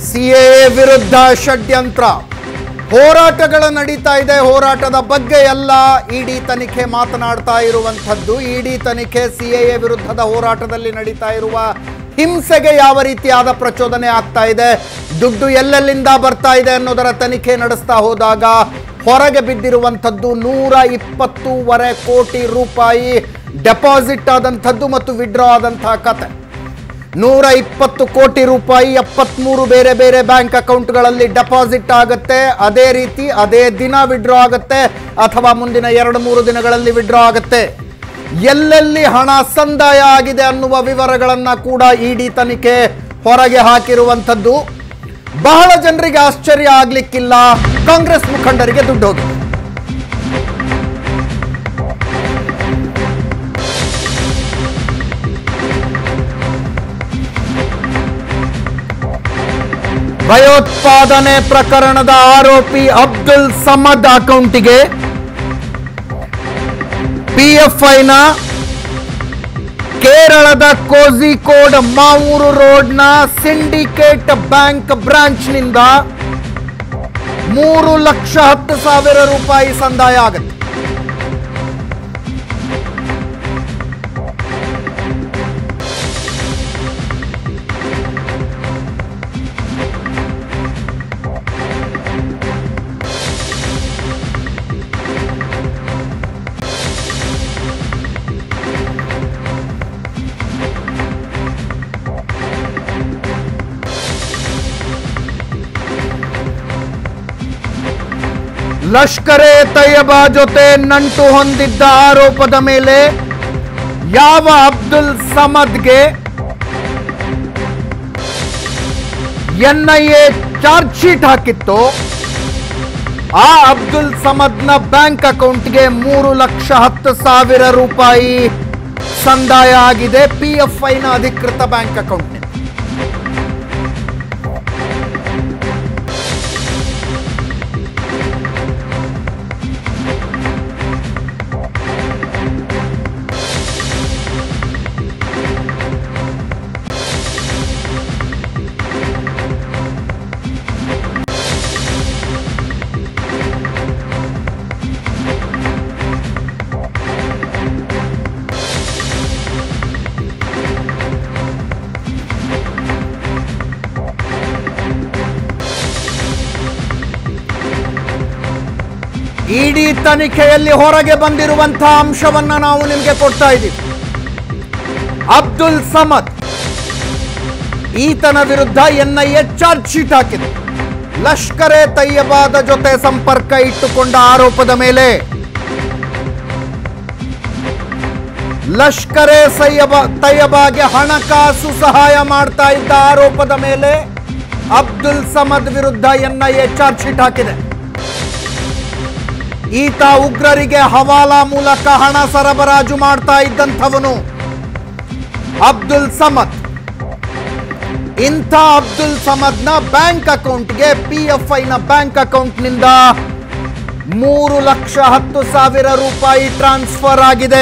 CAA ವಿರುದ್ಧ ಷಡ್ಯಂತ್ರ ಹೋರಾಟಗಳ ನಡೀತಾ ಇದೆ ಹೋರಾಟದ ಬಗ್ಗೆ ಎಲ್ಲ ಇಡಿ ತನಿಖೆ ಮಾತನಾಡ್ತಾ ಇರುವಂಥದ್ದು ಇಡಿ ತನಿಖೆ ಸಿಎಎ ವಿರುದ್ಧದ ಹೋರಾಟದಲ್ಲಿ ನಡೀತಾ ಇರುವ ಹಿಂಸೆಗೆ ಯಾವ ರೀತಿಯಾದ ಪ್ರಚೋದನೆ ಆಗ್ತಾ ಇದೆ ದುಡ್ಡು ಎಲ್ಲೆಲ್ಲಿಂದ ಬರ್ತಾ ಇದೆ ಅನ್ನೋದರ ತನಿಖೆ ನಡೆಸ್ತಾ ಹೋದಾಗ ಹೊರಗೆ ಬಿದ್ದಿರುವಂಥದ್ದು ನೂರ ಇಪ್ಪತ್ತೂವರೆ ಕೋಟಿ ರೂಪಾಯಿ ಡೆಪಾಸಿಟ್ ಆದಂಥದ್ದು ಮತ್ತು ವಿಡ್ರಾ ಆದಂತಹ ಕತೆ ನೂರ ಇಪ್ಪತ್ತು ಕೋಟಿ ರೂಪಾಯಿ ಎಪ್ಪತ್ಮೂರು ಬೇರೆ ಬೇರೆ ಬ್ಯಾಂಕ್ ಅಕೌಂಟ್ಗಳಲ್ಲಿ ಡೆಪಾಸಿಟ್ ಆಗುತ್ತೆ ಅದೇ ರೀತಿ ಅದೇ ದಿನ ವಿಡ್ರಾ ಆಗುತ್ತೆ ಅಥವಾ ಮುಂದಿನ ಎರಡು ಮೂರು ದಿನಗಳಲ್ಲಿ ವಿಡ್ರಾ ಆಗುತ್ತೆ ಎಲ್ಲೆಲ್ಲಿ ಹಣ ಸಂದಾಯ ಆಗಿದೆ ಅನ್ನುವ ವಿವರಗಳನ್ನ ಕೂಡ ಇಡಿ ತನಿಖೆ ಹೊರಗೆ ಹಾಕಿರುವಂಥದ್ದು ಬಹಳ ಜನರಿಗೆ ಆಶ್ಚರ್ಯ ಆಗ್ಲಿಕ್ಕಿಲ್ಲ ಕಾಂಗ್ರೆಸ್ ಮುಖಂಡರಿಗೆ ದುಡ್ಡು ಹೋಗಿದೆ ಭಯೋತ್ಪಾದನೆ ಪ್ರಕರಣದ ಆರೋಪಿ ಅಬ್ದುಲ್ ಸಮದ್ ಅಕೌಂಟಿಗೆ ಪಿಎಫ್ಐನ ಕೇರಳದ ಕೋಝಿಕೋಡ್ ಮಾವೂರು ರೋಡ್ನ ಸಿಂಡಿಕೇಟ್ ಬ್ಯಾಂಕ್ ಬ್ರಾಂಚ್ನಿಂದ ಮೂರು ಲಕ್ಷ ಹತ್ತು ಸಾವಿರ ರೂಪಾಯಿ ಸಂದಾಯ ಆಗುತ್ತೆ ಲಷ್ಕರೆ ತಯ್ಯಬಾ ಜೊತೆ ನಂಟು ಹೊಂದಿದ್ದ ಆರೋಪದ ಮೇಲೆ ಯಾವ ಅಬ್ದುಲ್ ಸಮದ್ಗೆ ಎನ್ಐಎ ಚಾರ್ಜ್ ಶೀಟ್ ಹಾಕಿತ್ತು ಆ ಅಬ್ದುಲ್ ಸಮದ್ನ ಬ್ಯಾಂಕ್ ಅಕೌಂಟ್ಗೆ ಮೂರು ಲಕ್ಷ ಹತ್ತು ಸಾವಿರ ರೂಪಾಯಿ ಸಂದಾಯ ಆಗಿದೆ ಪಿಎಫ್ಐನ ಅಧಿಕೃತ ಬ್ಯಾಂಕ್ ಅಕೌಂಟ್ನಿಂದ ಇಡಿ ತನಿಖೆಯಲ್ಲಿ ಹೊರಗೆ ಬಂದಿರುವಂತಹ ಅಂಶವನ್ನ ನಾವು ನಿಮಗೆ ಕೊಡ್ತಾ ಇದ್ದೀವಿ ಅಬ್ದುಲ್ ಸಮದ್ ಈತನ ವಿರುದ್ಧ ಎನ್ಐಎ ಚಾರ್ಜ್ ಶೀಟ್ ಹಾಕಿದೆ ಲಷ್ಕರೆ ತಯ್ಯಬಾದ ಜೊತೆ ಸಂಪರ್ಕ ಇಟ್ಟುಕೊಂಡ ಆರೋಪದ ಮೇಲೆ ಲಷ್ಕರೆ ಸಯ್ಯಬ ತಯ್ಯಬಾಗೆ ಹಣಕಾಸು ಸಹಾಯ ಮಾಡ್ತಾ ಇದ್ದ ಆರೋಪದ ಮೇಲೆ ಅಬ್ದುಲ್ ಸಮದ್ ವಿರುದ್ಧ ಎನ್ಐಎ ಚಾರ್ಜ್ ಶೀಟ್ ಹಾಕಿದೆ ಈತ ಉಗ್ರರಿಗೆ ಹವಾಲಾ ಮೂಲಕ ಹಣ ಸರಬರಾಜು ಮಾಡ್ತಾ ಇದ್ದಂಥವನು ಅಬ್ದುಲ್ ಸಮದ್ ಇಂಥ ಅಬ್ದುಲ್ ಸಮದ್ನ ಬ್ಯಾಂಕ್ ಅಕೌಂಟ್ಗೆ ಪಿ ಎಫ್ ಐನ ಬ್ಯಾಂಕ್ ಅಕೌಂಟ್ನಿಂದ ಮೂರು ಲಕ್ಷ ಹತ್ತು ಸಾವಿರ ರೂಪಾಯಿ ಟ್ರಾನ್ಸ್ಫರ್ ಆಗಿದೆ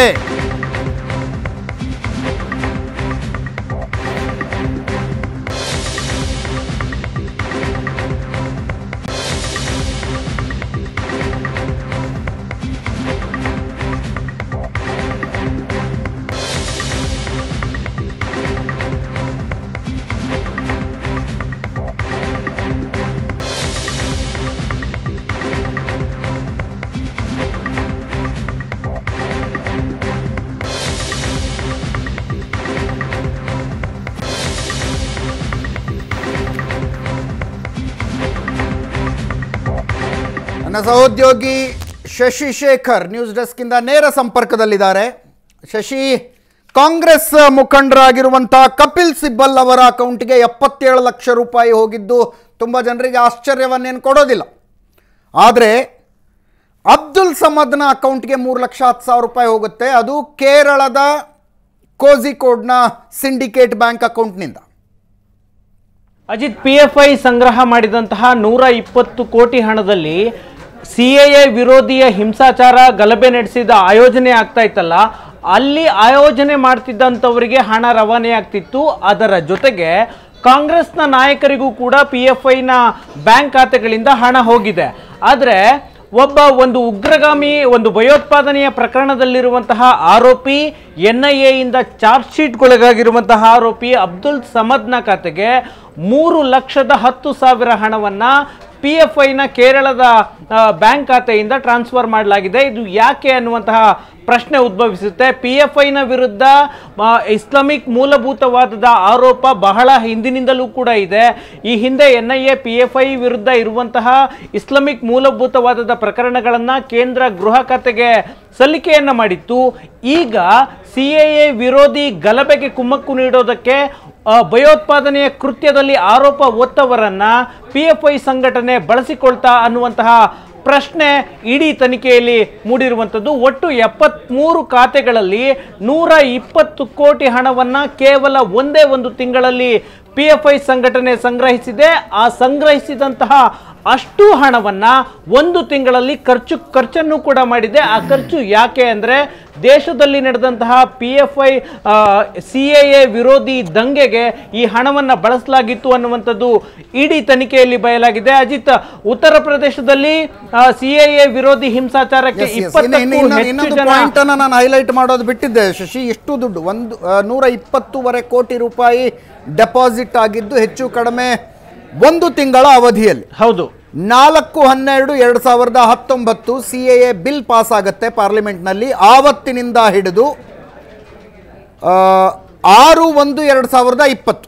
ನನ್ನ ಸಹೋದ್ಯೋಗಿ ಶಶಿ ಶೇಖರ್ ನ್ಯೂಸ್ ಡೆಸ್ಕಿಂದ ನೇರ ಸಂಪರ್ಕದಲ್ಲಿದ್ದಾರೆ ಶಶಿ ಕಾಂಗ್ರೆಸ್ ಮುಖಂಡರಾಗಿರುವಂತಹ ಕಪಿಲ್ ಸಿಬ್ಬಲ್ ಅವರ ಅಕೌಂಟ್ಗೆ ಎಪ್ಪತ್ತೇಳು ಲಕ್ಷ ರೂಪಾಯಿ ಹೋಗಿದ್ದು ತುಂಬ ಜನರಿಗೆ ಆಶ್ಚರ್ಯವನ್ನೇನು ಕೊಡೋದಿಲ್ಲ ಆದರೆ ಅಬ್ದುಲ್ ಸಮದ್ನ ಅಕೌಂಟ್ಗೆ ಮೂರು ಲಕ್ಷ ಹತ್ತು ಸಾವಿರ ರೂಪಾಯಿ ಹೋಗುತ್ತೆ ಅದು ಕೇರಳದ ಕೋಝಿಕೋಡ್ನ ಸಿಂಡಿಕೇಟ್ ಬ್ಯಾಂಕ್ ಅಕೌಂಟ್ನಿಂದ ಅಜಿತ್ ಪಿ ಎಫ್ ಐ ಸಂಗ್ರಹ ಮಾಡಿದಂತಹ ನೂರ ಇಪ್ಪತ್ತು ಕೋಟಿ ಹಣದಲ್ಲಿ ಸಿ ಎ ವಿರೋಧಿಯ ಹಿಂಸಾಚಾರ ಗಲಭೆ ನಡೆಸಿದ ಆಯೋಜನೆ ಆಗ್ತಾ ಇತ್ತಲ್ಲ ಅಲ್ಲಿ ಆಯೋಜನೆ ಮಾಡ್ತಿದ್ದಂಥವರಿಗೆ ಹಣ ರವಾನೆ ಆಗ್ತಿತ್ತು ಅದರ ಜೊತೆಗೆ ಕಾಂಗ್ರೆಸ್ನ ನಾಯಕರಿಗೂ ಕೂಡ ಪಿ ಎಫ್ ಐನ ಬ್ಯಾಂಕ್ ಖಾತೆಗಳಿಂದ ಹಣ ಹೋಗಿದೆ ಆದರೆ ಒಬ್ಬ ಒಂದು ಉಗ್ರಗಾಮಿ ಒಂದು ಭಯೋತ್ಪಾದನೆಯ ಪ್ರಕರಣದಲ್ಲಿರುವಂತಹ ಆರೋಪಿ ಎನ್ ಐ ಎಯಿಂದ ಚಾರ್ಜ್ ಶೀಟ್ಗೊಳಗಾಗಿರುವಂತಹ ಆರೋಪಿ ಅಬ್ದುಲ್ ಸಮದ್ನ ಖಾತೆಗೆ ಮೂರು ಲಕ್ಷದ ಹತ್ತು ಸಾವಿರ ಹಣವನ್ನು ಪಿ ಎಫ್ ಐನ ಕೇರಳದ ಆ, ಬ್ಯಾಂಕ್ ಖಾತೆಯಿಂದ ಟ್ರಾನ್ಸ್ಫರ್ ಮಾಡಲಾಗಿದೆ ಇದು ಯಾಕೆ ಅನ್ನುವಂತಹ ಪ್ರಶ್ನೆ ಉದ್ಭವಿಸುತ್ತೆ ಪಿ ಎಫ್ ಐನ ವಿರುದ್ಧ ಆ, ಇಸ್ಲಾಮಿಕ್ ಮೂಲಭೂತವಾದದ ಆರೋಪ ಬಹಳ ಹಿಂದಿನಿಂದಲೂ ಕೂಡ ಇದೆ ಈ ಹಿಂದೆ N I A P F I ವಿರುದ್ಧ ಇರುವಂತಹ ಇಸ್ಲಾಮಿಕ್ ಮೂಲಭೂತವಾದದ ಪ್ರಕರಣಗಳನ್ನು ಕೇಂದ್ರ ಗೃಹ ಖಾತೆಗೆ ಸಲ್ಲಿಕೆಯನ್ನ ಮಾಡಿತ್ತು ಈಗ ಸಿ ಎ ವಿರೋಧಿ ಗಲಭೆಗೆ ಕುಮ್ಮಕ್ಕು ನೀಡೋದಕ್ಕೆ ಆ, ಭಯೋತ್ಪಾದನೆಯ ಕೃತ್ಯದಲ್ಲಿ ಆರೋಪ ಹೊತ್ತವರನ್ನ ಪಿ ಎಫ್ ಐ ಸಂಘಟನೆ ಬಳಸಿಕೊಳ್ತಾ ಅನ್ನುವಂತಹ ಪ್ರಶ್ನೆ ಇಡೀ ತನಿಖೆಯಲ್ಲಿ ಮೂಡಿರುವಂಥದ್ದು ಒಟ್ಟು ಎಪ್ಪತ್ಮೂರು ಖಾತೆಗಳಲ್ಲಿ ನೂರ ಇಪ್ಪತ್ತು ಕೋಟಿ ಹಣವನ್ನ ಕೇವಲ ಒಂದೇ ಒಂದು ತಿಂಗಳಲ್ಲಿ ಪಿ ಎಫ್ ಐ ಸಂಘಟನೆ ಸಂಗ್ರಹಿಸಿದೆ ಆ ಸಂಗ್ರಹಿಸಿದಂತಹ ಅಷ್ಟು ಹಣವನ್ನ ಒಂದು ತಿಂಗಳಲ್ಲಿ ಖರ್ಚು ಖರ್ಚನ್ನು ಕೂಡ ಮಾಡಿದೆ ಆ ಖರ್ಚು ಯಾಕೆ ಅಂದ್ರೆ ದೇಶದಲ್ಲಿ ನಡೆದಂತಹ P F I C A ವಿರೋಧಿ ದಂಗೆಗೆ ಈ ಹಣವನ್ನ ಬಳಸಲಾಗಿತ್ತು ಅನ್ನುವಂಥದ್ದು ಇಡೀ ತನಿಖೆಯಲ್ಲಿ ಬಯಲಾಗಿದೆ ಅಜಿತ್ ಉತ್ತರ ಪ್ರದೇಶದಲ್ಲಿ ಸಿ ಎ ವಿರೋಧಿ ಹಿಂಸಾಚಾರಕ್ಕೆ Yes, yes. ಇನ್ನು- ಇಪ್ಪತ್ತಕ್ಕೂ ಇನ್ನು- ಇನ್ನೊಂದು- ಹೆಚ್ಚು ಇನ್ನೊಂದು ಜನ ಪಾಯಿಂಟ್ ಅನ್ನ ನಾನು ಹೈಲೈಟ್ ಮಾಡೋದು ಬಿಟ್ಟಿದ್ದೆ ಶಶಿ ಎಷ್ಟು ದುಡ್ಡು ಒಂದು ಆ, ನೂರ ಇಪ್ಪತ್ತೂವರೆ ಕೋಟಿ ರೂಪಾಯಿ ಡೆಪಾಸಿಟ್ ಆಗಿದ್ದು ಹೆಚ್ಚು ಕಡಿಮೆ ಒಂದು ತಿಂಗಳ ಅವಧಿಯಲ್ಲಿ ಹೌದು ನಾಲ್ಕು ಹನ್ನೆರಡು ಎರಡು ಸಾವಿರದ ಹತ್ತೊಂಬತ್ತು ಸಿ ಎ ಬಿಲ್ ಪಾಸ್ ಆಗುತ್ತೆ ಪಾರ್ಲಿಮೆಂಟ್ನಲ್ಲಿ ಆವತ್ತಿನಿಂದ ಹಿಡಿದು ಆ, ಆರು ಒಂದು ಎರಡು ಸಾವಿರದ ಇಪ್ಪತ್ತು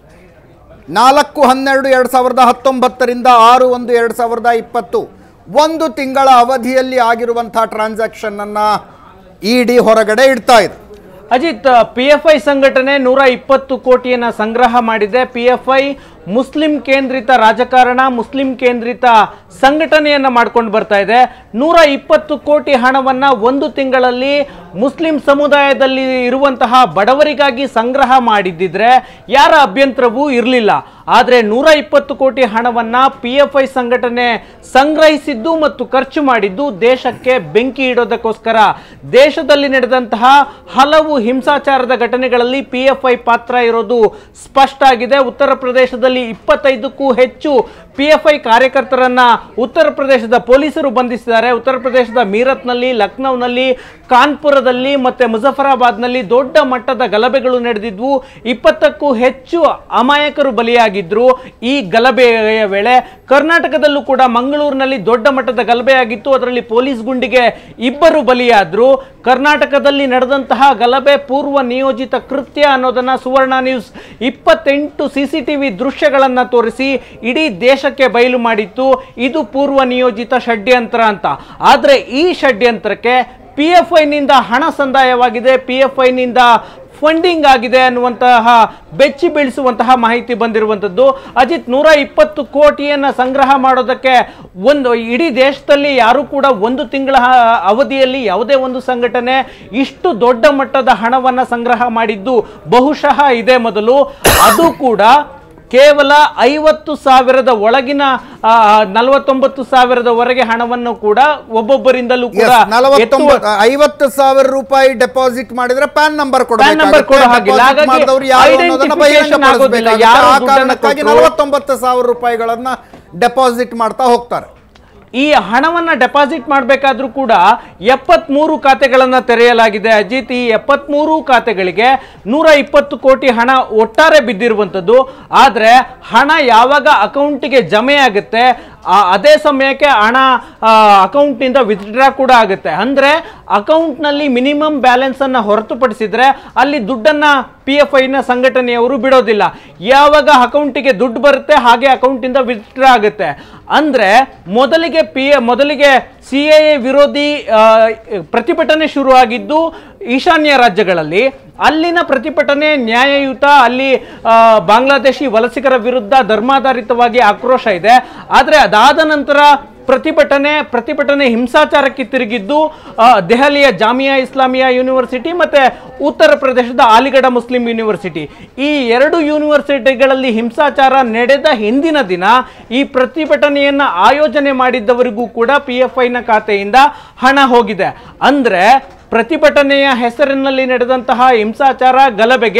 ನಾಲ್ಕು ಹನ್ನೆರಡು ಎರಡು ಸಾವಿರದ ಹತ್ತೊಂಬತ್ತರಿಂದ ಆರು ಒಂದು ಎರಡು ಸಾವಿರದ ಇಪ್ಪತ್ತು ಒಂದು ತಿಂಗಳ ಅವಧಿಯಲ್ಲಿ ಆಗಿರುವಂಥ ಟ್ರಾನ್ಸಾಕ್ಷನ್ನನ್ನು ಇ ಡಿ ಹೊರಗಡೆ ಇಡ್ತಾ ಇದೆ ಅಜಿತ್ ಪಿ ಎಫ್ ಐ ಸಂಘಟನೆ ನೂರ ಇಪ್ಪತ್ತು ಕೋಟಿಯನ್ನ ಸಂಗ್ರಹ ಮಾಡಿದೆ ಪಿ ಎಫ್ ಐ ಮುಸ್ಲಿಂ ಕೇಂದ್ರಿತ ರಾಜಕಾರಣ ಮುಸ್ಲಿಂ ಕೇಂದ್ರಿತ ಸಂಘಟನೆಯನ್ನ ಮಾಡ್ಕೊಂಡು ಬರ್ತಾ ಇದೆ ನೂರ ಇಪ್ಪತ್ತು ಕೋಟಿ ಹಣವನ್ನ ಒಂದು ತಿಂಗಳಲ್ಲಿ ಮುಸ್ಲಿಂ ಸಮುದಾಯದಲ್ಲಿ ಇರುವಂತಹ ಬಡವರಿಗಾಗಿ ಸಂಗ್ರಹ ಮಾಡಿದ್ದಿದ್ರೆ ಯಾರ ಅಭ್ಯಂತರವೂ ಇರಲಿಲ್ಲ ಆದರೆ ನೂರ ಇಪ್ಪತ್ತು ಕೋಟಿ ಹಣವನ್ನ ಪಿ ಎಫ್ ಐ ಸಂಘಟನೆ ಸಂಗ್ರಹಿಸಿದ್ದು ಮತ್ತು ಖರ್ಚು ಮಾಡಿದ್ದು ದೇಶಕ್ಕೆ ಬೆಂಕಿ ಇಡೋದಕ್ಕೋಸ್ಕರ ದೇಶದಲ್ಲಿ ನಡೆದಂತಹ ಹಲವು ಹಿಂಸಾಚಾರದ ಘಟನೆಗಳಲ್ಲಿ ಪಿ ಎಫ್ ಐ ಪಾತ್ರ ಇರೋದು ಸ್ಪಷ್ಟ ಆಗಿದೆ ಉತ್ತರ ಪ್ರದೇಶದಲ್ಲಿ ಇಪ್ಪತ್ತೈದಕ್ಕೂ ಹೆಚ್ಚು ಪಿ ಎಫ್ ಐ ಕಾರ್ಯಕರ್ತರನ್ನ ಉತ್ತರ ಪ್ರದೇಶದ ಪೊಲೀಸರು ಬಂಧಿಸಿದ್ದಾರೆ ಉತ್ತರ ಪ್ರದೇಶದ ಮೀರತ್ನಲ್ಲಿ ಲಕ್ನೌನಲ್ಲಿ ಕಾನ್ಪುರದಲ್ಲಿ ಮತ್ತೆ ಮುಜಫರಾಬಾದ್ನಲ್ಲಿ ದೊಡ್ಡ ಮಟ್ಟದ ಗಲಭೆಗಳು ನಡೆದಿದ್ವು ಇಪ್ಪತ್ತಕ್ಕೂ ಹೆಚ್ಚು ಅಮಾಯಕರು ಬಲಿಯಾಗಿದ್ರು ಈ ಗಲಭೆಯ ವೇಳೆ ಕರ್ನಾಟಕದಲ್ಲೂ ಕೂಡ ಮಂಗಳೂರಿನಲ್ಲಿ ದೊಡ್ಡ ಮಟ್ಟದ ಗಲಭೆಯಾಗಿತ್ತು ಅದರಲ್ಲಿ ಪೊಲೀಸ್ ಗುಂಡಿಗೆ ಇಬ್ಬರು ಬಲಿಯಾದ್ರು ಕರ್ನಾಟಕದಲ್ಲಿ ನಡೆದಂತಹ ಗಲಭೆ ಪೂರ್ವ ನಿಯೋಜಿತ ಕೃತ್ಯ ಅನ್ನೋದನ್ನ ಸುವರ್ಣ ನ್ಯೂಸ್ ಇಪ್ಪತ್ತೆಂಟು ಸಿ ಸಿ ಟಿವಿ ದೃಶ್ಯಗಳನ್ನ ತೋರಿಸಿ ಇಡೀ ದೇಶಕ್ಕೆ ಬಯಲು ಮಾಡಿತ್ತು ಇದು ಪೂರ್ವ ನಿಯೋಜಿತ ಷಡ್ಯಂತ್ರ ಅಂತ ಆದ್ರೆ ಈ ಷಡ್ಯಂತ್ರಕ್ಕೆ ಪಿ ಎಫ್ ಐನಿಂದ ಹಣ ಸಂದಾಯವಾಗಿದೆ ಪಿ ಎಫ್ ಐನಿಂದ ಫಂಡಿಂಗ್ ಆಗಿದೆ ಅನ್ನುವಂತಹ ಬೆಚ್ಚಿ ಬೀಳಿಸುವಂತಹ ಮಾಹಿತಿ ಬಂದಿರುವಂಥದ್ದು ಅಜಿತ್ ನೂರ ಇಪ್ಪತ್ತು ಕೋಟಿಯನ್ನು ಸಂಗ್ರಹ ಮಾಡೋದಕ್ಕೆ ಒಂದು ಇಡೀ ದೇಶದಲ್ಲಿ ಯಾರೂ ಕೂಡ ಒಂದು ತಿಂಗಳ ಹ- ಅವಧಿಯಲ್ಲಿ ಯಾವುದೇ ಒಂದು ಸಂಘಟನೆ ಇಷ್ಟು ದೊಡ್ಡ ಮಟ್ಟದ ಹಣವನ್ನು ಸಂಗ್ರಹ ಮಾಡಿದ್ದು ಬಹುಶಃ ಇದೆ ಮೊದಲು ಅದು ಕೂಡ ಕೇವಲ ಐವತ್ತು ಸಾವಿರದ ಒಳಗಿನ ಆ, ನಲವತ್ತೊಂಬತ್ತು ಸಾವಿರದವರೆಗೆ ಹಣವನ್ನು ಕೂಡ ಒಬ್ಬೊಬ್ಬರಿಂದಲೂ ಕೂಡ ಎತ್ತುವ- ನಲವತ್ತೊಂಬತ್ತು ಐವತ್ತು ಸಾವಿರ ರೂಪಾಯಿ ಡೆಪಾಸಿಟ್ ಮಾಡಿದ್ರೆ ಪ್ಯಾನ್ ನಂಬರ್ PAN number ಕೊಡೋ ಹಾಗಿಲ್ಲ. ಹಾಗಾಗಿ identification ಆಗೋದಿಲ್ಲ. ಯಾರು ಆ ದುಡ್ಡನ್ನ ಕಾರಣಕ್ಕಾಗಿ ಕೊಟ್ರು? ನಲವತ್ತೊಂಬತ್ತು ಸಾವಿರ ರೂಪಾಯಿಗಳನ್ನ ಡೆಪಾಸಿಟ್ ಮಾಡ್ತಾ ಹೋಗ್ತಾರೆ ಈ ಹಣವನ್ನ ಡೆಪಾಸಿಟ್ ಮಾಡಬೇಕಾದ್ರೂ ಕೂಡ ಎಪ್ಪತ್ಮೂರು ಖಾತೆಗಳನ್ನು ತೆರೆಯಲಾಗಿದೆ ಅಜಿತ್ ಈ ಎಪ್ಪತ್ಮೂರು ಖಾತೆಗಳಿಗೆ ನೂರ ಇಪ್ಪತ್ತು ಕೋಟಿ ಹಣ ಒಟ್ಟಾರೆ ಬಿದ್ದಿರುವಂಥದ್ದು ಆದರೆ ಹಣ ಯಾವಾಗ ಅಕೌಂಟಿಗೆ ಜಮೆ ಆಗುತ್ತೆ ಆ ಅದೇ ಸಮಯಕ್ಕೆ ಹಣ ಅಕೌಂಟ್ನಿಂದ ವಿತ್ಡ್ರಾ ಕೂಡ ಆಗುತ್ತೆ ಅಂದರೆ ಅಕೌಂಟ್ನಲ್ಲಿ ಮಿನಿಮಮ್ ಬ್ಯಾಲೆನ್ಸನ್ನು ಹೊರತುಪಡಿಸಿದ್ರೆ ಅಲ್ಲಿ ದುಡ್ಡನ್ನು ಪಿ ಎಫ್ ಐನ ಸಂಘಟನೆಯವರು ಬಿಡೋದಿಲ್ಲ ಯಾವಾಗ ಅಕೌಂಟಿಗೆ ದುಡ್ಡು ಬರುತ್ತೆ ಹಾಗೆ ಅಕೌಂಟಿಂದ ವಿತ್ಡ್ರಾ ಆಗುತ್ತೆ ಅಂದರೆ ಮೊದಲಿಗೆ ಪಿ ಮೊದಲಿಗೆ ಸಿ ಎ ವಿರೋಧಿ ಆ, ಪ್ರತಿಭಟನೆ ಶುರುವಾಗಿದ್ದು ಈಶಾನ್ಯ ರಾಜ್ಯಗಳಲ್ಲಿ ಅಲ್ಲಿನ ಪ್ರತಿಭಟನೆ ನ್ಯಾಯಯುತ ಅಲ್ಲಿ ಆ, ಬಾಂಗ್ಲಾದೇಶಿ ವಲಸಿಗರ ವಿರುದ್ಧ ಧರ್ಮಾಧಾರಿತವಾಗಿ ಆಕ್ರೋಶ ಇದೆ ಆದರೆ ಅದಾದ ನಂತರ ಪ್ರತಿಭಟನೆ ಪ್ರತಿಭಟನೆ ಹಿಂಸಾಚಾರಕ್ಕೆ ತಿರುಗಿದ್ದು ಆ, ದೆಹಲಿಯ ಜಾಮಿಯಾ ಇಸ್ಲಾಮಿಯಾ ಯೂನಿವರ್ಸಿಟಿ ಮತ್ತೆ ಉತ್ತರ ಪ್ರದೇಶದ ಅಲಿಗಢ ಮುಸ್ಲಿಂ ಯೂನಿವರ್ಸಿಟಿ ಈ ಎರಡು ಯೂನಿವರ್ಸಿಟಿಗಳಲ್ಲಿ ಹಿಂಸಾಚಾರ ನಡೆದ ಹಿಂದಿನ ದಿನ ಈ ಪ್ರತಿಭಟನೆಯನ್ನ ಆಯೋಜನೆ ಮಾಡಿದ್ದವರಿಗೂ ಕೂಡ ಪಿ ಎಫ್ ಐನ ಖಾತೆಯಿಂದ ಹಣ ಹೋಗಿದೆ ಅಂದ್ರೆ ಪ್ರತಿಭಟನೆಯ ಹೆಸರಿನಲ್ಲಿ ನಡೆದಂತಹ ಹಿಂಸಾಚಾರ ಗಲಭೆಗೆ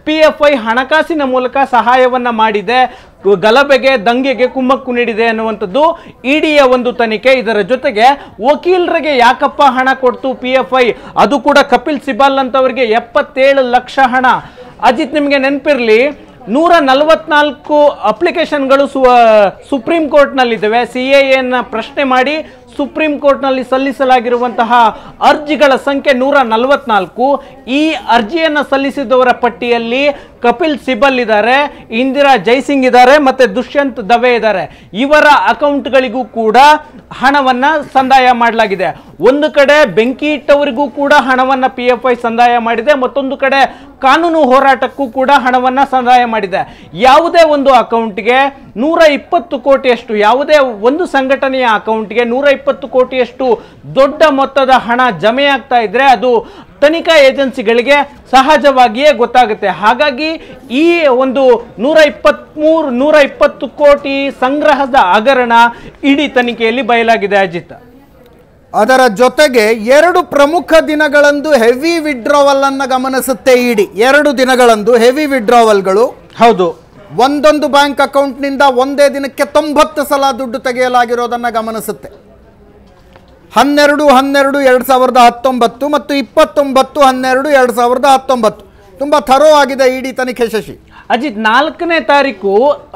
ಪಿ ಎಫ್ ಐ ಹಣಕಾಸಿನ ಮೂಲಕ ಸಹಾಯವನ್ನ ಮಾಡಿದೆ ಗಲಭೆಗೆ ದಂಗೆಗೆ ಕುಮ್ಮಕ್ಕು ನೀಡಿದೆ ಅನ್ನುವಂಥದ್ದು ಇಡಿಯ ಒಂದು ತನಿಖೆ ಇದರ ಜೊತೆಗೆ ವಕೀಲರಿಗೆ ಯಾಕಪ್ಪ ಹಣ ಕೊಡ್ತು ಪಿ ಎಫ್ ಐ ಅದು ಕೂಡ ಕಪಿಲ್ ಸಿಬಲ್ ಅಂತವರಿಗೆ ಎಪ್ಪತ್ತೇಳು ಲಕ್ಷ ಹಣ ಅಜಿತ್ ನಿಮಗೆ ನೆನಪಿರ್ಲಿ ನೂರ ನಲವತ್ನಾಲ್ಕು ಅಪ್ಲಿಕೇಶನ್ಗಳು ಸು ಸುಪ್ರೀಂ ಕೋರ್ಟ್ನಲ್ಲಿದ್ದಾವೆ ಸಿ ಎನ ಪ್ರಶ್ನೆ ಮಾಡಿ ಸುಪ್ರೀಂ ಕೋರ್ಟ್ನಲ್ಲಿ ಸಲ್ಲಿಸಲಾಗಿರುವಂತಹ ಅರ್ಜಿಗಳ ಸಂಖ್ಯೆ ನೂರ ನಲವತ್ನಾಲ್ಕು ಈ ಅರ್ಜಿಯನ್ನು ಸಲ್ಲಿಸಿದವರ ಪಟ್ಟಿಯಲ್ಲಿ ಕಪಿಲ್ ಸಿಬಲ್ ಇದ್ದಾರೆ ಇಂದಿರಾ ಜೈಸಿಂಗ್ ಇದ್ದಾರೆ ಮತ್ತೆ ದುಷ್ಯಂತ್ ದವೆ ಇದ್ದಾರೆ ಇವರ ಅಕೌಂಟ್ಗಳಿಗೂ ಕೂಡ ಹಣವನ್ನ ಸಂದಾಯ ಮಾಡಲಾಗಿದೆ ಒಂದು ಕಡೆ ಬೆಂಕಿ ಇಟ್ಟವರಿಗೂ ಕೂಡ ಹಣವನ್ನ ಪಿ ಎಫ್ ಐ ಸಂದಾಯ ಮಾಡಿದೆ ಮತ್ತೊಂದು ಕಡೆ ಕಾನೂನು ಹೋರಾಟಕ್ಕೂ ಕೂಡ ಹಣವನ್ನ ಸಂದಾಯ ಮಾಡಿದೆ ಯಾವುದೇ ಒಂದು ಅಕೌಂಟ್ಗೆ ನೂರ ಇಪ್ಪತ್ತು ಕೋಟಿಯಷ್ಟು ಯಾವುದೇ ಒಂದು ಸಂಘಟನೆಯ ಅಕೌಂಟ್ಗೆ ನೂರ ಇಪ್ಪತ್ತು ಕೋಟಿಯಷ್ಟು ದೊಡ್ಡ ಮೊತ್ತದ ಹಣ ಜಮೆಯಾಗ್ತಾ ಇದ್ರೆ ಅದು ತನಿಖಾ ಏಜೆನ್ಸಿಗಳಿಗೆ ಸಹಜವಾಗಿಯೇ ಗೊತ್ತಾಗುತ್ತೆ ಹಾಗಾಗಿ ಈ ಒಂದು ನೂರ ಇಪ್ಪತ್ತ್ಮೂರು ನೂರ ಇಪ್ಪತ್ತು ಕೋಟಿ ಸಂಗ್ರಹದ ಹಗರಣ ಇಡೀ ತನಿಖೆಯಲ್ಲಿ ಬಯಲಾಗಿದೆ ಅಜಿತ್ ಅದರ ಜೊತೆಗೆ ಎರಡು ಪ್ರಮುಖ ದಿನಗಳಂದು ಹೆವಿ ವಿಡ್ರಾವಲ್ ಅನ್ನ ಗಮನಿಸುತ್ತೆ ಇಡಿ ಎರಡು ದಿನಗಳಂದು ಹೆವಿ ವಿಡ್ರಾವಲ್ಗಳು ಹೌದು ಒಂದೊಂದು ಬ್ಯಾಂಕ್ ಅಕೌಂಟ್ನಿಂದ ಒಂದೇ ದಿನಕ್ಕೆ ತೊಂಬತ್ತು ಸಲ ದುಡ್ಡು ತೆಗೆಯಲಾಗಿರೋದನ್ನು ಗಮನಿಸುತ್ತೆ ಹನ್ನೆರಡು ಹನ್ನೆರಡು ಎರಡು ಸಾವಿರದ ಹತ್ತೊಂಬತ್ತು ಮತ್ತು ಇಪ್ಪತ್ತೊಂಬತ್ತು ಹನ್ನೆರಡು ಎರಡು ಸಾವಿರದ ಹತ್ತೊಂಬತ್ತು ತುಂಬ ಥರೋ ಆಗಿದೆ ಇಡಿ ತನಿಖೆ ಶಶಿ ಅಜಿತ್ ನಾಲ್ಕನೇ ತಾರೀಕು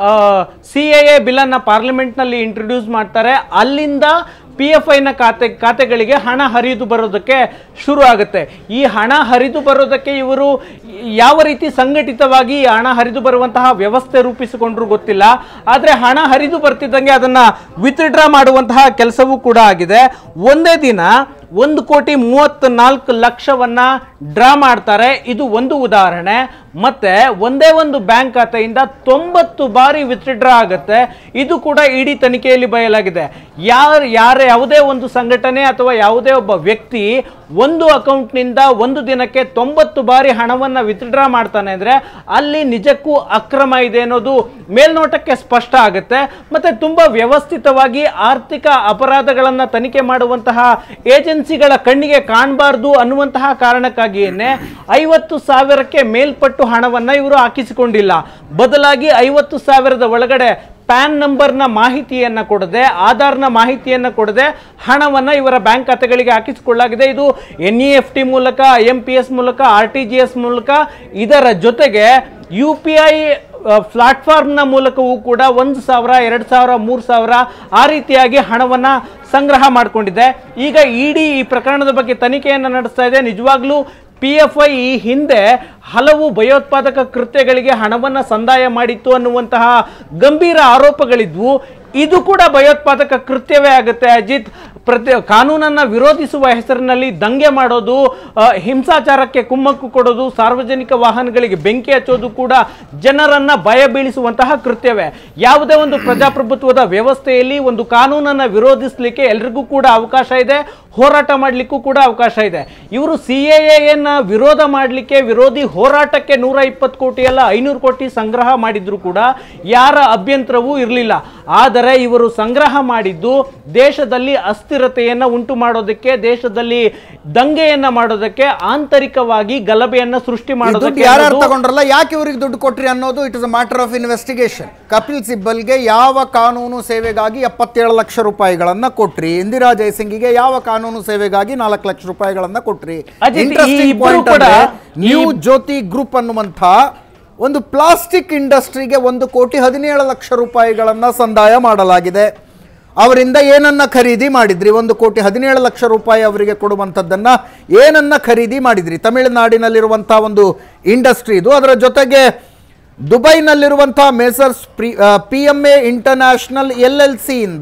ಸಿ ಎ ಎ ಬಿಲ್ಲನ್ನು ಪಾರ್ಲಿಮೆಂಟ್ನಲ್ಲಿ ಇಂಟ್ರೊಡ್ಯೂಸ್ ಮಾಡ್ತಾರೆ ಅಲ್ಲಿಂದ ಪಿ ಎಫ್ ಐನ ಖಾತೆ ಖಾತೆಗಳಿಗೆ ಹಣ ಹರಿದು ಬರೋದಕ್ಕೆ ಶುರು ಆಗುತ್ತೆ ಈ ಹಣ ಹರಿದು ಬರೋದಕ್ಕೆ ಇವರು ಯಾವ ರೀತಿ ಸಂಘಟಿತವಾಗಿ ಈ ಹಣ ಹರಿದು ಬರುವಂತಹ ವ್ಯವಸ್ಥೆ ರೂಪಿಸಿಕೊಂಡ್ರು ಗೊತ್ತಿಲ್ಲ ಆದರೆ ಹಣ ಹರಿದು ಬರ್ತಿದ್ದಂಗೆ ಅದನ್ನು ವಿತ್ಡ್ರಾ ಮಾಡುವಂತಹ ಕೆಲಸವೂ ಕೂಡ ಆಗಿದೆ ಒಂದೇ ದಿನ ಒಂದು ಕೋಟಿ ಮೂವತ್ತು ನಾಲ್ಕು ಲಕ್ಷವನ್ನ ಡ್ರಾ ಮಾಡ್ತಾರೆ ಇದು ಒಂದು ಉದಾಹರಣೆ ಮತ್ತೆ ಒಂದೇ ಒಂದು ಬ್ಯಾಂಕ್ ಖಾತೆಯಿಂದ ತೊಂಬತ್ತು ಬಾರಿ ವಿತ್ಡ್ರಾ ಆಗುತ್ತೆ ಇದು ಕೂಡ ಇಡೀ ತನಿಖೆಯಲ್ಲಿ ಬಯಲಾಗಿದೆ ಯಾರು ಯಾರ ಯಾವುದೇ ಒಂದು ಸಂಘಟನೆ ಅಥವಾ ಯಾವುದೇ ಒಬ್ಬ ವ್ಯಕ್ತಿ ಒಂದು ಅಕೌಂಟ್ನಿಂದ ಒಂದು ದಿನಕ್ಕೆ ತೊಂಬತ್ತು ಬಾರಿ ಹಣವನ್ನು ವಿತ್ಡ್ರಾ ಮಾಡ್ತಾನೆ ಅಂದರೆ ಅಲ್ಲಿ ನಿಜಕ್ಕೂ ಅಕ್ರಮ ಇದೆ ಅನ್ನೋದು ಮೇಲ್ನೋಟಕ್ಕೆ ಸ್ಪಷ್ಟ ಆಗುತ್ತೆ ಮತ್ತೆ ತುಂಬ ವ್ಯವಸ್ಥಿತವಾಗಿ ಆರ್ಥಿಕ ಅಪರಾಧಗಳನ್ನು ತನಿಖೆ ಮಾಡುವಂತಹ ಏಜೆನ್ಸಿಗಳ ಕಣ್ಣಿಗೆ ಕಾಣಬಾರ್ದು ಅನ್ನುವಂತಹ ಕಾರಣಕ್ಕಾಗಿಯೇ ಐವತ್ತು ಸಾವಿರಕ್ಕೆ ಮೇಲ್ಪಟ್ಟು ಹಣವನ್ನು ಇವರು ಹಾಕಿಸಿಕೊಂಡಿಲ್ಲ ಬದಲಾಗಿ ಐವತ್ತು ಸಾವಿರದ ಒಳಗಡೆ ಪ್ಯಾನ್ ನಂಬರ್ನ ಮಾಹಿತಿಯನ್ನು ಕೊಡದೆ ಆಧಾರ್ನ ಮಾಹಿತಿಯನ್ನು ಕೊಡದೆ ಹಣವನ್ನು ಇವರ ಬ್ಯಾಂಕ್ ಖಾತೆಗಳಿಗೆ ಹಾಕಿಸಿಕೊಳ್ಳಲಾಗಿದೆ ಇದು ಎನ್ ಇ ಎಫ್ ಟಿ ಮೂಲಕ ಐ ಎಂ ಪಿ ಎಸ್ ಮೂಲಕ ಆರ್ ಟಿ ಜಿ ಎಸ್ ಮೂಲಕ ಇದರ ಜೊತೆಗೆ ಯು ಪಿ ಐ ಪ್ಲಾಟ್ಫಾರ್ಮ್ನ ಮೂಲಕವೂ ಕೂಡ ಒಂದು ಸಾವಿರ ಎರಡು ಸಾವಿರ ಮೂರು ಸಾವಿರ ಆ ರೀತಿಯಾಗಿ ಹಣವನ್ನು ಸಂಗ್ರಹ ಮಾಡಿಕೊಂಡಿದೆ ಈಗ ಇಡಿ ಈ ಪ್ರಕರಣದ ಬಗ್ಗೆ ತನಿಖೆಯನ್ನು ನಡೆಸ್ತಾ ಇದೆ ನಿಜವಾಗ್ಲೂ ಪಿ ಎಫ್ ಐ ಈ ಹಿಂದೆ ಹಲವು ಭಯೋತ್ಪಾದಕ ಕೃತ್ಯಗಳಿಗೆ ಹಣವನ್ನು ಸಂದಾಯ ಮಾಡಿತ್ತು ಅನ್ನುವಂತಹ ಗಂಭೀರ ಆರೋಪಗಳಿದ್ವು ಇದು ಕೂಡ ಭಯೋತ್ಪಾದಕ ಕೃತ್ಯವೇ ಆಗುತ್ತೆ ಅಜಿತ್ ಪ್ರತಿ ಕಾನೂನನ್ನು ವಿರೋಧಿಸುವ ಹೆಸರಿನಲ್ಲಿ ದಂಗೆ ಮಾಡೋದು ಆ, ಹಿಂಸಾಚಾರಕ್ಕೆ ಕುಮ್ಮಕ್ಕು ಕೊಡೋದು ಸಾರ್ವಜನಿಕ ವಾಹನಗಳಿಗೆ ಬೆಂಕಿ ಹಚ್ಚೋದು ಕೂಡ ಜನರನ್ನ ಭಯ ಬೀಳಿಸುವಂತಹ ಕೃತ್ಯವೇ ಯಾವುದೇ ಒಂದು ಪ್ರಜಾಪ್ರಭುತ್ವದ ವ್ಯವಸ್ಥೆಯಲ್ಲಿ ಒಂದು ಕಾನೂನನ್ನು ವಿರೋಧಿಸಲಿಕ್ಕೆ ಎಲ್ರಿಗೂ ಕೂಡ ಅವಕಾಶ ಇದೆ ಹೋರಾಟ ಮಾಡಲಿಕ್ಕೂ ಕೂಡ ಅವಕಾಶ ಇದೆ ಇವರು ಸಿ ಎನ್ನ ವಿರೋಧ ಮಾಡಲಿಕ್ಕೆ ವಿರೋಧಿ ಹೋರಾಟಕ್ಕೆ ನೂರ ಇಪ್ಪತ್ತು ಕೋಟಿ ಅಲ್ಲ ಐನೂರು ಕೋಟಿ ಸಂಗ್ರಹ ಮಾಡಿದ್ರು ಕೂಡ ಯಾರ ಅಭ್ಯಂತರವೂ ಇರಲಿಲ್ಲ ಆದರೆ ಇವರು ಸಂಗ್ರಹ ಮಾಡಿದ್ದು ದೇಶದಲ್ಲಿ ಅಸ್ಥಿರತೆಯನ್ನು ಉಂಟು ಮಾಡೋದಕ್ಕೆ ದೇಶದಲ್ಲಿ ದಂಗೆಯನ್ನ ಮಾಡೋದಕ್ಕೆ ಆಂತರಿಕವಾಗಿ ಗಲಭೆಯನ್ನ ಸೃಷ್ಟಿ ಈ ದುಡ್ಡು ಮಾಡೋದಕ್ಕೆ ಯಾರ್ಯಾರು ಅನ್ನೋದು- ತಗೊಂಡ್ರಲ್ಲ ಯಾಕೆ ಇವ್ರಿಗೆ ದುಡ್ಡು ಕೊಟ್ರಿ ಅನ್ನೋದು it is a matter of investigation Kapil ಸಿಬ್ಬಲ್ಗೆ ಯಾವ ಕಾನೂನು ಸೇವೆಗಾಗಿ ಎಪ್ಪತ್ತೇಳು ಲಕ್ಷ ರೂಪಾಯಿಗಳನ್ನ ಕೊಟ್ರಿ ಇಂದಿರಾ ಜಯಸಿಂಗಿಗೆ ಯಾವ ಕಾನೂನು ಸೇವೆಗಾಗಿ ನಾಲ್ಕು ಲಕ್ಷ ರೂಪಾಯಿಗಳನ್ನ ಕೊಟ್ರಿ ಅಜಿತ್, ಈ ಇಂಟ್ರೆಸ್ಟಿಂಗ್ ಇಬ್ರು ಪಾಯಿಂಟ್ ಕೂಡ ನ್ಯೂ ಈ- ಜ್ಯೋತಿ ಗ್ರೂಪ್ ಅನ್ನುವಂಥ ಒಂದು ಪ್ಲಾಸ್ಟಿಕ್ ಇಂಡಸ್ಟ್ರಿಗೆ ಒಂದು ಕೋಟಿ ಹದಿನೇಳು ಲಕ್ಷ ರೂಪಾಯಿಗಳನ್ನ ಸಂದಾಯ ಮಾಡಲಾಗಿದೆ ಅವರಿಂದ ಏನನ್ನ ಖರೀದಿ ಮಾಡಿದ್ರಿ ಒಂದು ಕೋಟಿ ಹದಿನೇಳು ಲಕ್ಷ ರೂಪಾಯಿ ಅವರಿಗೆ ಕೊಡುವಂಥದ್ದನ್ನ ಏನನ್ನ ಖರೀದಿ ಮಾಡಿದ್ರಿ ತಮಿಳುನಾಡಿನಲ್ಲಿರುವಂಥ ಒಂದು ಇಂಡಸ್ಟ್ರಿ ಇದು ಅದರ ಜೊತೆಗೆ ದುಬೈನಲ್ಲಿರುವಂಥ ಮೇಸರ್ಸ್ ಪ್ರಿ P M A international L L ಸಿಯಿಂದ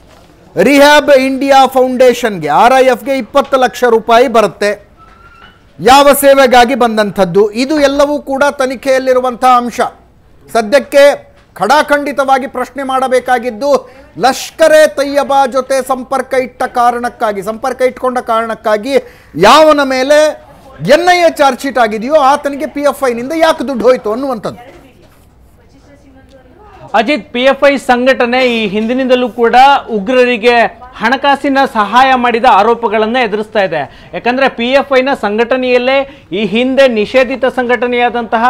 ರಿಹ್ಯಾಬ್ ಇಂಡಿಯಾ ಫೌಂಡೇಶನ್ಗೆ ಆರ್ ಐ ಎಫ್ಗೆ ಇಪ್ಪತ್ತು ಲಕ್ಷ ರೂಪಾಯಿ ಬರುತ್ತೆ ಯಾವ ಸೇವೆಗಾಗಿ ಬಂದಂಥದ್ದು ಇದು ಎಲ್ಲವೂ ಕೂಡ ತನಿಖೆಯಲ್ಲಿರುವಂತಹ ಅಂಶ ಸದ್ಯಕ್ಕೆ ಖಡಾಖಂಡಿತವಾಗಿ ಪ್ರಶ್ನೆ ಮಾಡಬೇಕಾಗಿದ್ದು ಲಷ್ಕರೆ ತಯ್ಯಬಾ ಜೊತೆ ಸಂಪರ್ಕ ಇಟ್ಟ ಕಾರಣಕ್ಕಾಗಿ ಸಂಪರ್ಕ ಇಟ್ಕೊಂಡ ಕಾರಣಕ್ಕಾಗಿ ಯಾವನ ಮೇಲೆ N I A charge sheet ಆಗಿದೆಯೋ ಆತನಿಗೆ ಪಿ ಎಫ್ ಐನಿಂದ ಯಾಕೆ ದುಡ್ಡು ಹೋಯಿತು ಅನ್ನುವಂಥದ್ದು ಅಜಿತ್ ಪಿ ಎಫ್ ಐ ಸಂಘಟನೆ ಈ ಹಿಂದಿನಿಂದಲೂ ಕೂಡ ಉಗ್ರರಿಗೆ ಹಣಕಾಸಿನ ಸಹಾಯ ಮಾಡಿದ ಆರೋಪಗಳನ್ನು ಎದುರಿಸ್ತಾ ಇದೆ ಯಾಕಂದ್ರೆ ಪಿ ಎಫ್ ಐನ ಸಂಘಟನೆಯಲ್ಲೇ ಈ ಹಿಂದೆ ನಿಷೇಧಿತ ಸಂಘಟನೆಯಾದಂತಹ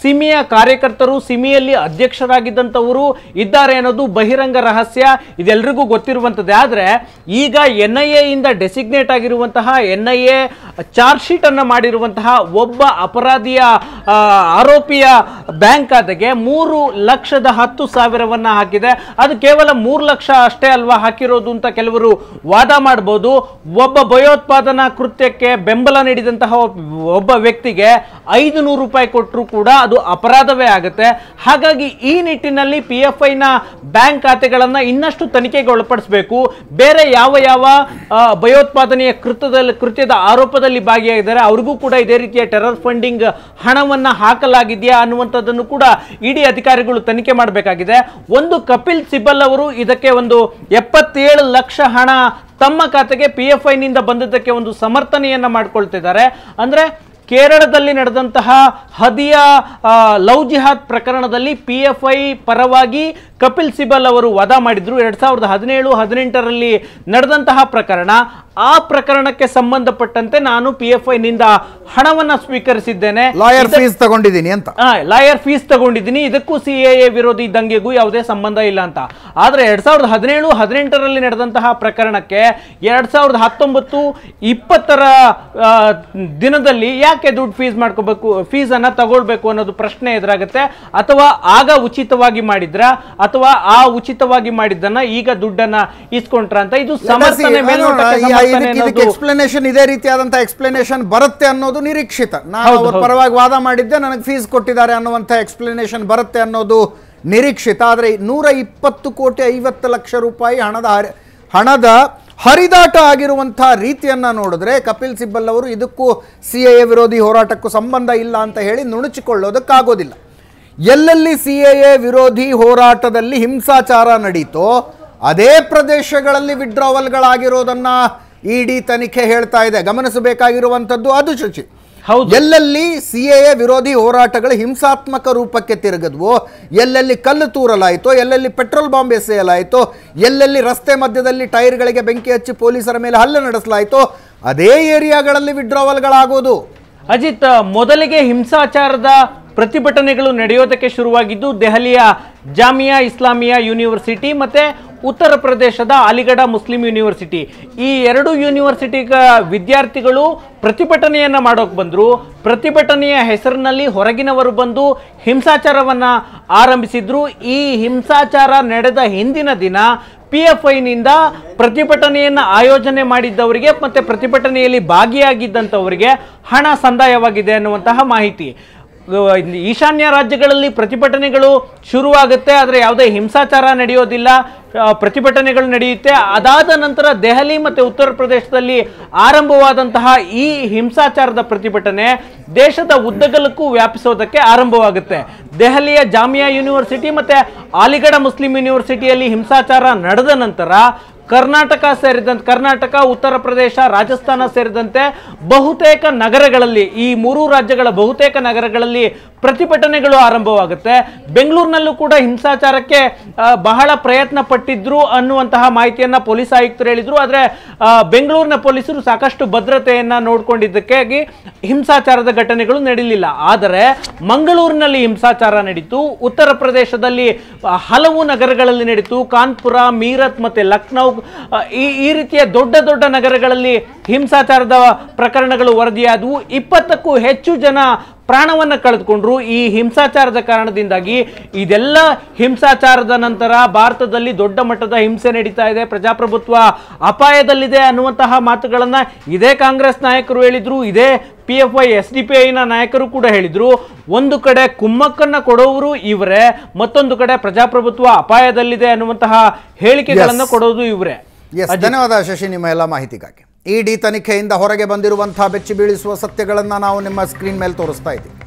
ಸಿಮಿಯ ಕಾರ್ಯಕರ್ತರು ಸಿಮಿಯಲ್ಲಿ ಅಧ್ಯಕ್ಷರಾಗಿದ್ದಂಥವರು ಇದ್ದಾರೆ ಅನ್ನೋದು ಬಹಿರಂಗ ರಹಸ್ಯ ಇದೆಲ್ಲರಿಗೂ ಗೊತ್ತಿರುವಂಥದ್ದೇ ಆದರೆ ಈಗ ಎನ್ ಐ ಎಯಿಂದ ಡೆಸಿಗ್ನೇಟ್ ಆಗಿರುವಂತಹ N I A charge sheet ಅನ್ನು ಮಾಡಿರುವಂತಹ ಒಬ್ಬ ಅಪರಾಧಿಯ ಆ, ಆರೋಪಿಯ ಬ್ಯಾಂಕ್ ಖಾತೆಗೆ ಮೂರು ಲಕ್ಷದ ಹತ್ತು ಸಾವಿರವನ್ನ ಹಾಕಿದೆ ಅದು ಕೇವಲ ಮೂರು ಲಕ್ಷ ಅಷ್ಟೇ ಅಲ್ವಾ ಹಾಕಿರೋದು ಅಂತ ಕೆಲವರು ವಾದ ಮಾಡಬಹುದು ಒಬ್ಬ ಭಯೋತ್ಪಾದನಾ ಕೃತ್ಯಕ್ಕೆ ಬೆಂಬಲ ನೀಡಿದಂತಹ ಒಬ್ಬ- ಒಬ್ಬ ವ್ಯಕ್ತಿಗೆ ಐದು ನೂರು ರೂಪಾಯಿ ಕೊಟ್ಟರು ಕೂಡ ಅದು ಅಪರಾಧವೇ ಆಗುತ್ತೆ ಹಾಗಾಗಿ ಈ ನಿಟ್ಟಿನಲ್ಲಿ ಪಿ ಎಫ್ ಐನ ಬ್ಯಾಂಕ್ ಖಾತೆಗಳನ್ನು ಇನ್ನಷ್ಟು ತನಿಖೆಗೆ ಒಳಪಡಿಸಬೇಕು ಬೇರೆ ಯಾವ ಯಾವ ಆ, ಭಯೋತ್ಪಾದನೆಯ ಕೃತ್ಯದಲ್ಲಿ ಕೃತ್ಯದ ಆರೋಪದಲ್ಲಿ ಭಾಗಿಯಾಗಿದ್ದಾರೆ ಅವ್ರಿಗೂ ಕೂಡ ಇದೇ ರೀತಿಯ ಟೆರರ್ ಫಂಡಿಂಗ್ ಹಣವನ್ನ ಹಾಕಲಾಗಿದೆಯಾ ಅನ್ನುವಂಥದ್ದನ್ನು ಕೂಡ ಇಡಿ ಅಧಿಕಾರಿಗಳು ತನಿಖೆ ಮಾಡಬೇಕಾಗಿದೆ ಒಂದು ಕಪಿಲ್ ಸಿಬಲ್ ಅವರು ಇದಕ್ಕೆ ಒಂದು ಎಪ್ಪತ್ತೇಳು ಲಕ್ಷ ಹಣ ತಮ್ಮ ಖಾತೆಗೆ ಪಿ ಎಫ್ ಐನಿಂದ ಬಂದದ್ದಕ್ಕೆ ಒಂದು ಸಮರ್ಥನೆಯನ್ನ ಮಾಡ್ಕೊಳ್ತಿದ್ದಾರೆ ಅಂದ್ರೆ ಕೇರಳದಲ್ಲಿ ನಡೆದಂತಹ ಹದಿಯ ಆ, ಲವ್ ಜಿಹಾದ್ ಪ್ರಕರಣದಲ್ಲಿ ಪಿ ಎಫ್ ಐ ಪರವಾಗಿ ಕಪಿಲ್ ಸಿಬಲ್ ಅವರು ವಾದ ಮಾಡಿದ್ರು ಎರಡ್ ಸಾವಿರದ ಹದಿನೇಳು ಹದಿನೆಂಟರಲ್ಲಿ ನಡೆದಂತಹ ಪ್ರಕರಣ ಆ ಪ್ರಕರಣಕ್ಕೆ ಸಂಬಂಧಪಟ್ಟಂತೆ ನಾನು ಪಿ ಎಫ್ ಐನಿಂದ ಹಣವನ್ನ ಸ್ವೀಕರಿಸಿದ್ದೇನೆ ಲಾಯರ್ ಫೀಸ್ ತಗೊಂಡಿದ್ದೀನಿ ಅಂತ ಲಾಯರ್ ಫೀಸ್ ತಗೊಂಡಿದ್ದೀನಿ ಇದಕ್ಕೂ ಸಿ ಎ ವಿರೋಧಿ ದಂಗೆಗೂ ಯಾವುದೇ ಸಂಬಂಧ ಇಲ್ಲ ಅಂತ ಆದ್ರೆ ಎರಡ್ ಸಾವಿರದ ಹದಿನೇಳು ಹದಿನೆಂಟರಲ್ಲಿ ನಡೆದಂತಹ ಪ್ರಕರಣಕ್ಕೆ ಎರಡ್ ಸಾವಿರದ ಹತ್ತೊಂಬತ್ತು ಇಪ್ಪತ್ತರ ಆ, ದಿನದಲ್ಲಿ ಯಾಕೆ ದುಡ್ಡು ಫೀಸ್ ಮಾಡ್ಕೋಬೇಕು ಫೀಸ್ ಅನ್ನ ತಗೊಳ್ಬೇಕು ಅನ್ನೋದು ಪ್ರಶ್ನೆ ಎದುರಾಗುತ್ತೆ ಅಥವಾ ಆಗ ಉಚಿತವಾಗಿ ಮಾಡಿದ್ರ ಅಥವಾ ಆ ಉಚಿತವಾಗಿ ಮಾಡಿದ್ದನ್ನ ಈಗ ದುಡ್ಡನ್ನ ಇಸ್ಕೊಂಡ್ರ ಅಂತ ಇದು ಸಮರ್ಥನೆ ಮೇಲ್ನೋಟಕ್ಕೆ ಸಮರ್ಥನೆ ಅನ್ನೋದು ಎಕ್ಸ್ಪ್ಲನೇಷನ್ ಇದೇ ರೀತಿಯಾದಂತಹ ಎಕ್ಸ್ಪ್ಲನೇಷನ್ ಬರುತ್ತೆ ಅನ್ನೋದು ನಿರೀಕ್ಷಿತ ನಾನು ಹೌದು, ಅವ್ರ ಹೌದು. ಪರವಾಗಿ ವಾದ ಮಾಡಿದ್ದೆ ನನಗೆ ಫೀಸ್ ಕೊಟ್ಟಿದ್ದಾರೆ ಅನ್ನುವಂಥ ಎಕ್ಸ್ಪ್ಲನೇಷನ್ ಬರುತ್ತೆ ಅನ್ನೋದು ನಿರೀಕ್ಷಿತ ಆದರೆ ನೂರ ಇಪ್ಪತ್ತು ಕೋಟಿ ಐವತ್ತು ಲಕ್ಷ ರೂಪಾಯಿ ಹಣದ ಹರಿ- ಹಣದ ಹರಿದಾಟ ಆಗಿರುವಂಥ ರೀತಿಯನ್ನ ನೋಡಿದ್ರೆ ಕಪಿಲ್ ಸಿಬ್ಬಲ್ ಅವರು ಇದಕ್ಕೂ ಸಿ ಎ ವಿರೋಧಿ ಹೋರಾಟಕ್ಕೂ ಸಂಬಂಧ ಇಲ್ಲ ಅಂತ ಹೇಳಿ ನುಣುಚಿಕೊಳ್ಳೋದಕ್ಕಾಗೋದಿಲ್ಲ ಎಲ್ಲೆಲ್ಲಿ ಸಿ ಎ ವಿರೋಧಿ ಹೋರಾಟದಲ್ಲಿ ಹಿಂಸಾಚಾರ ನಡೀತೋ ಅದೇ ಪ್ರದೇಶಗಳಲ್ಲಿ ವಿಡ್ರಾವಲ್ಗಳಾಗಿರೋದನ್ನ ಇಡಿ ತನಿಖೆ ಹೇಳ್ತಾ ಇದೆ ಗಮನಿಸಬೇಕಾಗಿರುವಂಥದ್ದು ಅದು ಶಶಿ ಹೌದು. ಎಲ್ಲೆಲ್ಲಿ ಸಿ ಎ ವಿರೋಧಿ ಹೋರಾಟಗಳು ಹಿಂಸಾತ್ಮಕ ರೂಪಕ್ಕೆ ತಿರುಗಿದ್ವೋ ಎಲ್ಲೆಲ್ಲಿ ಕಲ್ಲು ತೂರಲಾಯಿತೋ ಎಲ್ಲೆಲ್ಲಿ ಪೆಟ್ರೋಲ್ ಬಾಂಬ್ ಎಸೆಯಲಾಯಿತೋ ಎಲ್ಲೆಲ್ಲಿ ರಸ್ತೆ ಮಧ್ಯದಲ್ಲಿ ಟೈರ್ಗಳಿಗೆ ಬೆಂಕಿ ಹಚ್ಚಿ ಪೊಲೀಸರ ಮೇಲೆ ಹಲ್ಲೆ ನಡೆಸಲಾಯಿತೋ ಅದೇ ಏರಿಯಾಗಳಲ್ಲಿ ವಿಡ್ರಾವಲ್ಗಳಾಗೋದು ಅಜಿತ್ ಮೊದಲಿಗೆ ಹಿಂಸಾಚಾರದ ಪ್ರತಿಭಟನೆಗಳು ನಡೆಯೋದಕ್ಕೆ ಶುರುವಾಗಿದ್ದು ದೆಹಲಿಯ ಜಾಮಿಯಾ ಇಸ್ಲಾಮಿಯಾ ಯೂನಿವರ್ಸಿಟಿ ಮತ್ತೆ ಉತ್ತರ ಪ್ರದೇಶದ ಅಲಿಗಢ ಮುಸ್ಲಿಂ ಯೂನಿವರ್ಸಿಟಿ ಈ ಎರಡು ಯೂನಿವರ್ಸಿಟಿ ವಿದ್ಯಾರ್ಥಿಗಳು ಪ್ರತಿಭಟನೆಯನ್ನ ಮಾಡೋಕ್ ಬಂದ್ರು ಪ್ರತಿಭಟನೆಯ ಹೆಸರಿನಲ್ಲಿ ಹೊರಗಿನವರು ಬಂದು ಹಿಂಸಾಚಾರವನ್ನ ಆರಂಭಿಸಿದ್ರು ಈ ಹಿಂಸಾಚಾರ ನಡೆದ ಹಿಂದಿನ ದಿನ ಪಿ ಎಫ್ ಐನಿಂದ ಪ್ರತಿಭಟನೆಯನ್ನು ಆಯೋಜನೆ ಮಾಡಿದ್ದವರಿಗೆ ಮತ್ತೆ ಪ್ರತಿಭಟನೆಯಲ್ಲಿ ಭಾಗಿಯಾಗಿದ್ದಂಥವರಿಗೆ ಹಣ ಸಂದಾಯವಾಗಿದೆ ಅನ್ನುವಂತಹ ಮಾಹಿತಿ ಅಹ್ ಈಶಾನ್ಯ ರಾಜ್ಯಗಳಲ್ಲಿ ಪ್ರತಿಭಟನೆಗಳು ಶುರುವಾಗುತ್ತೆ ಆದರೆ ಯಾವುದೇ ಹಿಂಸಾಚಾರ ನಡೆಯೋದಿಲ್ಲ ಅಹ್ ಪ್ರತಿಭಟನೆಗಳು ನಡೆಯುತ್ತೆ ಅದಾದ ನಂತರ ದೆಹಲಿ ಮತ್ತು ಉತ್ತರ ಪ್ರದೇಶದಲ್ಲಿ ಆರಂಭವಾದಂತಹ ಈ ಹಿಂಸಾಚಾರದ ಪ್ರತಿಭಟನೆ ದೇಶದ ಉದ್ದಗಲಕ್ಕೂ ವ್ಯಾಪಿಸೋದಕ್ಕೆ ಆರಂಭವಾಗುತ್ತೆ ದೆಹಲಿಯ ಜಾಮಿಯಾ ಯೂನಿವರ್ಸಿಟಿ ಮತ್ತೆ ಅಲಿಗಢ ಮುಸ್ಲಿಂ ಯೂನಿವರ್ಸಿಟಿಯಲ್ಲಿ ಹಿಂಸಾಚಾರ ನಡೆದ ನಂತರ ಕರ್ನಾಟಕ ಸೇರಿದಂತೆ ಕರ್ನಾಟಕ ಉತ್ತರ ಪ್ರದೇಶ ರಾಜಸ್ಥಾನ ಸೇರಿದಂತೆ ಬಹುತೇಕ ನಗರಗಳಲ್ಲಿ ಈ ಮೂರು ರಾಜ್ಯಗಳ ಬಹುತೇಕ ನಗರಗಳಲ್ಲಿ ಪ್ರತಿಭಟನೆಗಳು ಆರಂಭವಾಗುತ್ತೆ ಬೆಂಗಳೂರಿನಲ್ಲೂ ಕೂಡ ಹಿಂಸಾಚಾರಕ್ಕೆ ಆ, ಬಹಳ ಪ್ರಯತ್ನ ಪಟ್ಟಿದ್ರು ಅನ್ನುವಂತಹ ಮಾಹಿತಿಯನ್ನ ಪೊಲೀಸ್ ಆಯುಕ್ತರು ಹೇಳಿದ್ರು ಆದರೆ ಬೆಂಗಳೂರಿನ ಪೊಲೀಸರು ಸಾಕಷ್ಟು ಭದ್ರತೆಯನ್ನ ನೋಡಿಕೊಂಡಿದ್ದಕ್ಕಾಗಿ ಹಿಂಸಾಚಾರದ ಘಟನೆಗಳು ನಡೀಲಿಲ್ಲ ಆದರೆ ಮಂಗಳೂರಿನಲ್ಲಿ ಹಿಂಸಾಚಾರ ನಡೀತು ಉತ್ತರ ಪ್ರದೇಶದಲ್ಲಿ ಆ, ಹಲವು ನಗರಗಳಲ್ಲಿ ನಡೀತು ಕಾನ್ಪುರ ಮೀರತ್ ಮತ್ತೆ ಲಕ್ನೌ ಆ, ಈ ಈ ರೀತಿಯ ದೊಡ್ಡ ದೊಡ್ಡ ನಗರಗಳಲ್ಲಿ ಹಿಂಸಾಚಾರದ ಪ್ರಕರಣಗಳು ವರದಿಯಾದವು ಇಪ್ಪತ್ತಕ್ಕೂ ಹೆಚ್ಚು ಜನ ಪ್ರಾಣವನ್ನ ಕಳೆದುಕೊಂಡ್ರು ಈ ಹಿಂಸಾಚಾರದ ಕಾರಣದಿಂದಾಗಿ ಇದೆಲ್ಲ ಹಿಂಸಾಚಾರದ ನಂತರ ಭಾರತದಲ್ಲಿ ದೊಡ್ಡ ಮಟ್ಟದ ಹಿಂಸೆ ನಡೀತಾ ಇದೆ ಪ್ರಜಾಪ್ರಭುತ್ವ ಅಪಾಯದಲ್ಲಿದೆ ಅನ್ನುವಂತಹ ಮಾತುಗಳನ್ನ ಇದೇ ಕಾಂಗ್ರೆಸ್ ನಾಯಕರು ಹೇಳಿದ್ರು ಇದೇ P F I S D P ಐನ ನಾಯಕರು ಕೂಡ ಹೇಳಿದ್ರು ಒಂದು ಕಡೆ ಕುಮ್ಮಕ್ಕನ್ನ ಕೊಡೋರು ಇವರೇ ಮತ್ತೊಂದು ಕಡೆ ಪ್ರಜಾಪ್ರಭುತ್ವ ಅಪಾಯದಲ್ಲಿದೆ ಅನ್ನುವಂತಹ ಹೇಳಿಕೆಗಳನ್ನ Yes. ಕೊಡೋದು ಇವರೇ ಎಸ್ ಧನ್ಯವಾದ ಶಶಿ ನಿಮ್ಮ ಎಲ್ಲ ಮಾಹಿತಿಗಾಗಿ ಇಡಿ ತನಿಖೆಯಿಂದ ಹೊರಗೆ ಬಂದಿರುವಂತಹ ಬೆಚ್ಚಿ ಬೀಳಿಸುವ ಸತ್ಯಗಳನ್ನು ನಾವು ನಿಮ್ಮ ಸ್ಕ್ರೀನ್ ಮೇಲೆ ತೋರಿಸ್ತಾ ಇದ್ದೀವಿ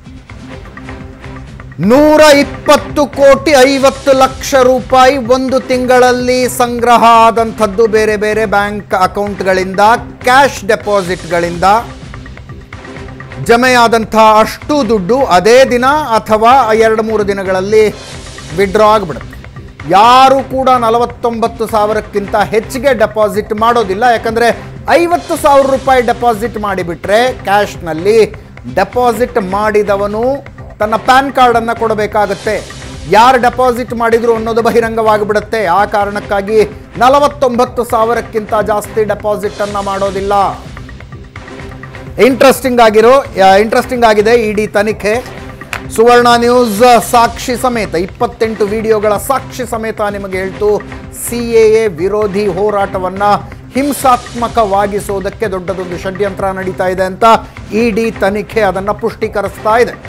ನೂರ ಇಪ್ಪತ್ತು ಕೋಟಿ ಐವತ್ತು ಲಕ್ಷ ರೂಪಾಯಿ ಒಂದು ತಿಂಗಳಲ್ಲಿ ಸಂಗ್ರಹ ಆದಂಥದ್ದು ಬೇರೆ ಬೇರೆ ಬ್ಯಾಂಕ್ ಅಕೌಂಟ್ಗಳಿಂದ ಕ್ಯಾಶ್ ಡೆಪಾಸಿಟ್ಗಳಿಂದ ಜಮೆಯಾದಂಥ ಅಷ್ಟು ದುಡ್ಡು ಅದೇ ದಿನ ಅಥವಾ ಎರಡು ಮೂರು ದಿನಗಳಲ್ಲಿ ವಿಡ್ರಾ ಆಗಿಬಿಡುತ್ತೆ ಯಾರು ಕೂಡ ನಲವತ್ತೊಂಬತ್ತು ಸಾವಿರಕ್ಕಿಂತ ಹೆಚ್ಚಿಗೆ ಡೆಪಾಸಿಟ್ ಮಾಡೋದಿಲ್ಲ ಯಾಕಂದರೆ ಐವತ್ತು ಸಾವಿರ ರೂಪಾಯಿ ಡೆಪಾಸಿಟ್ ಮಾಡಿಬಿಟ್ರೆ ಕ್ಯಾಶ್ನಲ್ಲಿ ಡೆಪಾಸಿಟ್ ಮಾಡಿದವನು ತನ್ನ ಪ್ಯಾನ್ ಕಾರ್ಡನ್ನು ಕೊಡಬೇಕಾಗತ್ತೆ ಯಾರು ಡೆಪಾಸಿಟ್ ಮಾಡಿದ್ರು ಅನ್ನೋದು ಬಹಿರಂಗವಾಗಿಬಿಡುತ್ತೆ ಆ ಕಾರಣಕ್ಕಾಗಿ ನಲವತ್ತೊಂಬತ್ತು ಸಾವಿರಕ್ಕಿಂತ ಜಾಸ್ತಿ ಡೆಪಾಸಿಟ್ ಅನ್ನ ಮಾಡೋದಿಲ್ಲ ಇಂಟ್ರೆಸ್ಟಿಂಗ್ ಆಗಿರೋ ಇಂಟ್ರೆಸ್ಟಿಂಗ್ ಆಗಿದೆ ಇಡಿ ತನಿಖೆ ಸುವರ್ಣ ನ್ಯೂಸ್ ಸಾಕ್ಷಿ ಸಮೇತ ಇಪ್ಪತ್ತೆಂಟು ವಿಡಿಯೋಗಳ ಸಾಕ್ಷಿ ಸಮೇತ ನಿಮಗೆ ಹೇಳ್ತು ಸಿ ಎ ವಿರೋಧಿ ಹೋರಾಟವನ್ನ ಹಿಂಸಾತ್ಮಕವಾಗಿಸುವುದಕ್ಕೆ ದೊಡ್ಡದೊಂದು ಷಡ್ಯಂತ್ರ ನಡೀತಾ ಇದೆ ಅಂತ ಇಡಿ ತನಿಖೆ ಅದನ್ನು ಪುಷ್ಟೀಕರಿಸ್ತಾ ಇದೆ